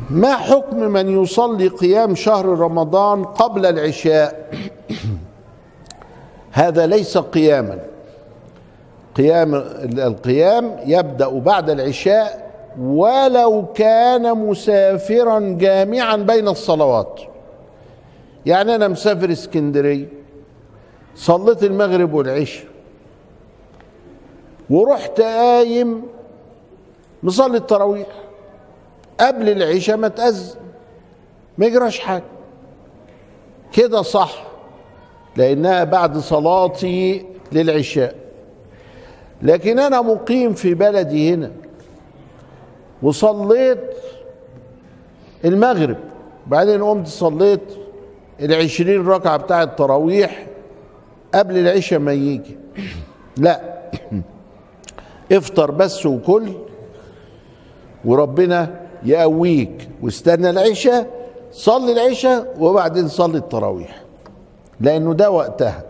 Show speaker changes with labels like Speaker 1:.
Speaker 1: ما حكم من يصلي قيام شهر رمضان قبل العشاء هذا ليس قياما قيام القيام يبدا بعد العشاء ولو كان مسافرا جامعا بين الصلوات يعني انا مسافر اسكندريه صليت المغرب والعشاء ورحت قايم مصلي التراويح قبل العشاء ما تأذن ما يجراش حاجه كده صح لانها بعد صلاتي للعشاء لكن انا مقيم في بلدي هنا وصليت المغرب بعدين قمت صليت العشرين ركعة بتاع التراويح قبل العشاء ما يجي لا افطر بس وكل وربنا يقويك واستنى العشاء صلي العشاء وبعدين صلي التراويح لانه ده وقتها